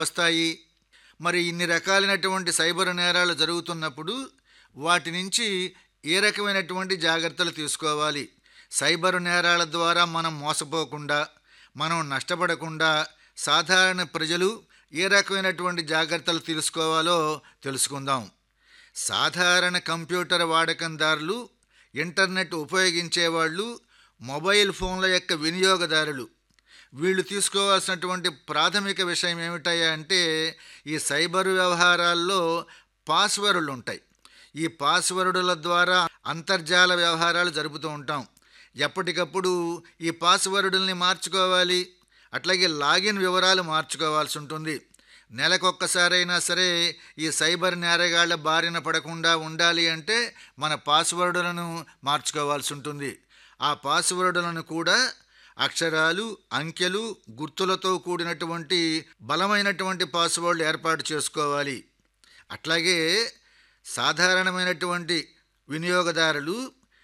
వస్తాయి మరి ఇన్ని రకాలైనటువంటి సైబర్ నేరాలు జరుగుతున్నప్పుడు వాటి నుంచి ఏ రకమైనటువంటి జాగ్రత్తలు తీసుకోవాలి సైబర్ నేరాల ద్వారా మనం మోసపోకుండా మనం నష్టపడకుండా సాధారణ ప్రజలు ఏ రకమైనటువంటి జాగ్రత్తలు తీసుకోవాలో తెలుసుకుందాం సాధారణ కంప్యూటర్ వాడకందారులు ఇంటర్నెట్ ఉపయోగించేవాళ్ళు మొబైల్ ఫోన్ల యొక్క వినియోగదారులు వీళ్ళు తీసుకోవాల్సినటువంటి ప్రాథమిక విషయం ఏమిటాయా అంటే ఈ సైబర్ వ్యవహారాల్లో పాస్వర్డ్లు ఉంటాయి ఈ పాస్వర్డుల ద్వారా అంతర్జాల వ్యవహారాలు జరుపుతూ ఉంటాం ఎప్పటికప్పుడు ఈ పాస్వర్డుల్ని మార్చుకోవాలి అట్లాగే లాగిన్ వివరాలు మార్చుకోవాల్సి ఉంటుంది నెలకొక్కసారైనా సరే ఈ సైబర్ నేరగాళ్ల బారిన పడకుండా ఉండాలి అంటే మన పాస్వర్డులను మార్చుకోవాల్సి ఉంటుంది ఆ పాస్వర్డులను కూడా అక్షరాలు అంకెలు గుర్తులతో కూడినటువంటి బలమైనటువంటి పాస్వర్డ్లు ఏర్పాటు చేసుకోవాలి అట్లాగే సాధారణమైనటువంటి వినియోగదారులు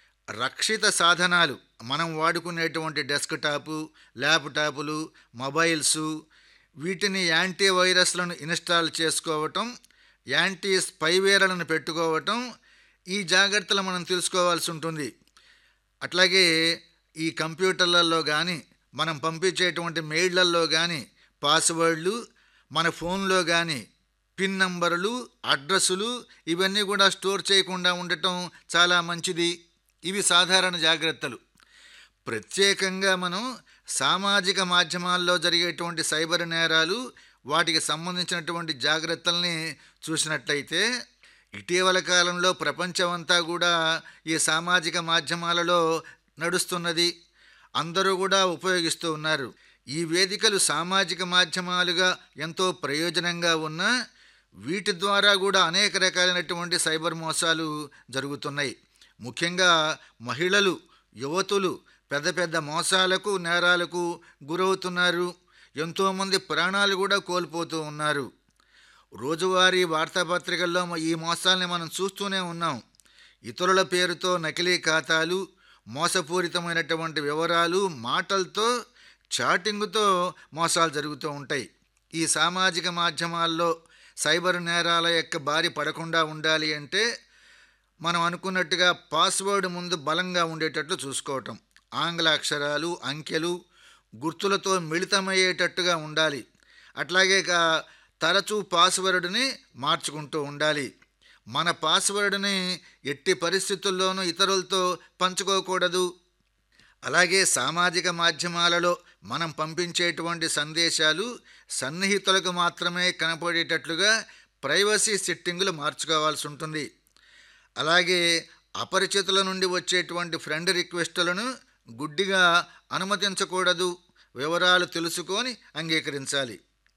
రక్షిత సాధనాలు మనం వాడుకునేటువంటి డెస్క్టాపు ల్యాప్టాపులు మొబైల్సు వీటిని యాంటీ వైరస్లను ఇన్స్టాల్ చేసుకోవటం యాంటీ స్పైవేర్లను పెట్టుకోవటం ఈ జాగ్రత్తలు మనం తెలుసుకోవాల్సి ఉంటుంది అట్లాగే ఈ కంప్యూటర్లలో కానీ మనం పంపించేటువంటి మెయిళ్లలో కానీ పాస్వర్డ్లు మన ఫోన్లో కానీ పిన్ నంబర్లు అడ్రస్సులు ఇవన్నీ కూడా స్టోర్ చేయకుండా ఉండటం చాలా మంచిది ఇవి సాధారణ జాగ్రత్తలు ప్రత్యేకంగా మనం సామాజిక మాధ్యమాల్లో జరిగేటువంటి సైబర్ నేరాలు వాటికి సంబంధించినటువంటి జాగ్రత్తల్ని చూసినట్లయితే ఇటీవల కాలంలో ప్రపంచమంతా కూడా ఈ సామాజిక మాధ్యమాలలో నడుస్తున్నది అందరూ కూడా ఉపయోగిస్తూ ఉన్నారు ఈ వేదికలు సామాజిక మాధ్యమాలుగా ఎంతో ప్రయోజనంగా ఉన్నా వీటి ద్వారా కూడా అనేక రకాలైనటువంటి సైబర్ మోసాలు జరుగుతున్నాయి ముఖ్యంగా మహిళలు యువతులు పెద్ద పెద్ద మోసాలకు నేరాలకు గురవుతున్నారు ఎంతోమంది ప్రాణాలు కూడా కోల్పోతూ ఉన్నారు రోజువారీ వార్తాపత్రికల్లో ఈ మోసాల్ని మనం చూస్తూనే ఉన్నాం ఇతరుల పేరుతో నకిలీ ఖాతాలు మోసపూరితమైనటువంటి వివరాలు మాటలతో చాటింగ్తో మోసాలు జరుగుతూ ఉంటాయి ఈ సామాజిక మాధ్యమాల్లో సైబర్ నేరాల యొక్క బారి పడకుండా ఉండాలి అంటే మనం అనుకున్నట్టుగా పాస్వర్డ్ ముందు బలంగా ఉండేటట్లు చూసుకోవటం ఆంగ్ల అక్షరాలు అంకెలు గుర్తులతో మిళితమయ్యేటట్టుగా ఉండాలి అట్లాగే కా- తరచూ పాస్వర్డ్ని మార్చుకుంటూ ఉండాలి మన పాస్వర్డ్ని ఎట్టి పరిస్థితుల్లోనూ ఇతరులతో పంచుకోకూడదు అలాగే సామాజిక మాధ్యమాలలో మనం పంపించేటువంటి సందేశాలు సన్నిహితులకు మాత్రమే కనపడేటట్లుగా ప్రైవసీ సెట్టింగులు మార్చుకోవాల్సి ఉంటుంది అలాగే అపరిచితుల నుండి వచ్చేటువంటి ఫ్రెండ్ రిక్వెస్టులను గుడ్డిగా అనుమతించకూడదు వివరాలు తెలుసుకొని అంగీకరించాలి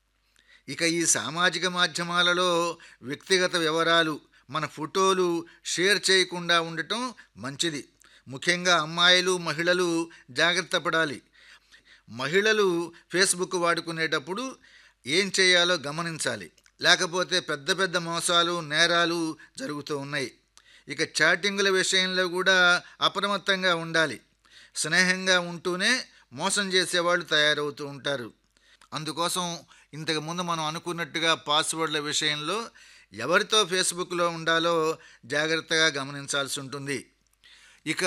ఇక ఈ సామాజిక మాధ్యమాలలో వ్యక్తిగత వివరాలు మన ఫోటోలు షేర్ చేయకుండా ఉండటం మంచిది ముఖ్యంగా అమ్మాయిలు మహిళలు జాగ్రత్త పడాలి మహిళలు ఫేస్బుక్ వాడుకునేటప్పుడు ఏం చేయాలో గమనించాలి లేకపోతే పెద్ద పెద్ద మోసాలు నేరాలు జరుగుతూ ఉన్నాయి ఇక చాటింగుల విషయంలో కూడా అప్రమత్తంగా ఉండాలి స్నేహంగా ఉంటూనే మోసం చేసేవాళ్ళు తయారవుతూ ఉంటారు అందుకోసం ఇంతకు ముందు మనం అనుకున్నట్టుగా పాస్వర్డ్ల విషయంలో ఎవరితో ఫేస్బుక్లో ఉండాలో జాగ్రత్తగా గమనించాల్సి ఉంటుంది ఇక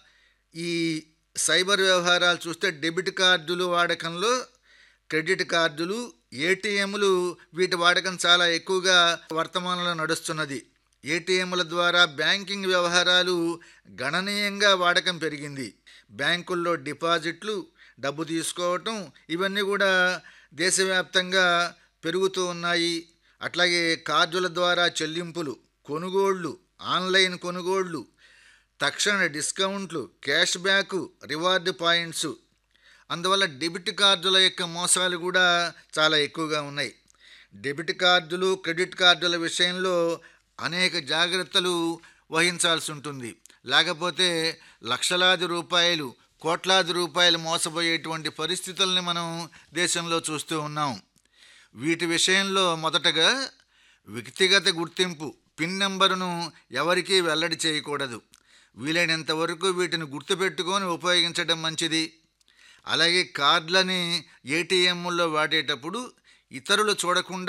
ఈ సైబర్ వ్యవహారాలు చూస్తే డెబిట్ కార్డులు వాడకంలో క్రెడిట్ కార్డులు ఏటీఎంలు వీటి వాడకం చాలా ఎక్కువగా వర్తమానంలో నడుస్తున్నది ఏటీఎంల ద్వారా బ్యాంకింగ్ వ్యవహారాలు గణనీయంగా వాడకం పెరిగింది బ్యాంకుల్లో డిపాజిట్లు డబ్బు తీసుకోవటం ఇవన్నీ కూడా దేశవ్యాప్తంగా పెరుగుతూ ఉన్నాయి అట్లాగే కార్డుల ద్వారా చెల్లింపులు కొనుగోళ్ళు ఆన్లైన్ కొనుగోళ్ళు తక్షణ డిస్కౌంట్లు క్యాష్ బ్యాక్ రివార్డ్ పాయింట్స్ అందువల్ల డెబిట్ కార్డుల యొక్క మోసాలు కూడా చాలా ఎక్కువగా ఉన్నాయి డెబిట్ కార్డులు క్రెడిట్ కార్డుల విషయంలో అనేక జాగ్రత్తలు వహించాల్సి ఉంటుంది లేకపోతే లక్షలాది రూపాయలు కోట్లాది రూపాయలు మోసపోయేటువంటి పరిస్థితుల్ని మనం దేశంలో చూస్తూ ఉన్నాం వీటి విషయంలో మొదటగా వ్యక్తిగత గుర్తింపు పిన్ నెంబరును ఎవరికీ వెల్లడి చేయకూడదు వీలైనంత వరకు వీటిని గుర్తుపెట్టుకొని ఉపయోగించడం మంచిది అలాగే కార్డులని ఏటీఎంల్లో వాడేటప్పుడు ఇతరులు చూడకుండా